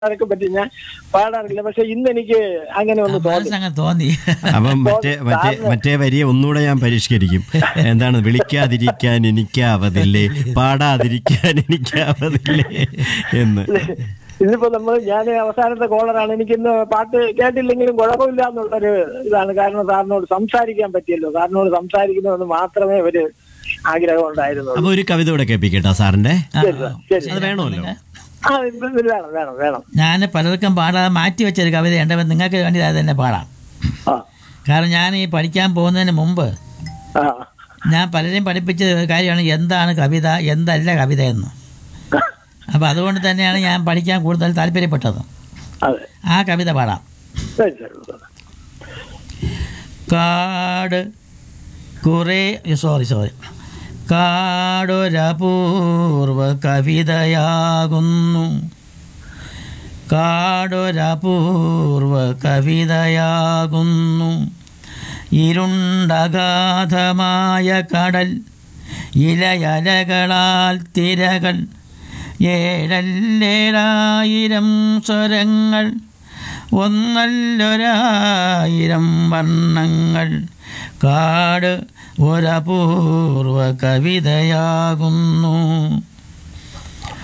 പാടാനൊക്കെ പറ്റും ഞാൻ പാടാറില്ല പക്ഷെ ഇന്ന് എനിക്ക് അങ്ങനെ ഒന്ന് തോന്നി മനസ്സങ്ങ് തോന്നി അപ്പം മറ്റേ മറ്റേ മറ്റേ വരിയെ ഒന്നുകൂടെ ഞാൻ പരിഷ്കരിക്കും എന്താണ് വിളിക്കാതിരിക്കാൻ എനിക്കാവതില്ലേ പാടാതിരിക്കാൻ എനിക്കാവതില്ലേ എന്ന് ഇന്നിപ്പോ നമ്മൾ ഞാൻ അവസാനത്തെ കോളറാണ് എനിക്കിന്ന് പാട്ട് കേട്ടില്ലെങ്കിലും കുഴപ്പമില്ല എന്നുള്ളൊരു ഇതാണ് കാരണം സാറിനോട് സംസാരിക്കാൻ പറ്റിയല്ലോ സാറിനോട് സംസാരിക്കണമെന്ന് മാത്രമേ ഒരു ആഗ്രഹം ഉണ്ടായിരുന്നുള്ളൂ അപ്പൊ ഒരു കവിത കൂടെ കേൾപ്പിക്കട്ടോ സാറിന്റെ ആ, ശരി, ശരി. അത് വേണമല്ലോ ആ ഇത് ഇത് വേണം വേണം വേണം ഞാൻ പലർക്കും പാടാതെ മാറ്റി വെച്ചൊരു കവിതയുണ്ട് അപ്പം നിങ്ങൾക്ക് വേണ്ടി അത് തന്നെ പാടാം ആ കാരണം ഞാൻ ഈ പഠിക്കാൻ പോകുന്നതിന് മുമ്പ് ആ ഞാൻ പലരെയും പഠിപ്പിച്ച ഒരു കാര്യമാണ് എന്താണ് കവിത എന്തല്ല കവിത എന്ന് അപ്പോൾ അതുകൊണ്ട് തന്നെയാണ് ഞാൻ പഠിക്കാൻ കൂടുതൽ താല്പര്യപ്പെട്ടത് അതെ ആ കവിത പാടാം ശരി ശരി കാട് കുറേ സോറി സോറി കാടൊരപൂർവ കവിതയാകുന്നു കാടൊരപൂർവ കവിതയാകുന്നു ഇരുണ്ടഗാധമായ കടൽ ഇലയലകളാൽ തിരകൾ ഏഴല്ലേഴായിരം സ്വരങ്ങൾ ഒന്നല്ലൊരായിരം വർണ്ണങ്ങൾ കാട് ഒരപൂർവ കവിതയാകുന്നു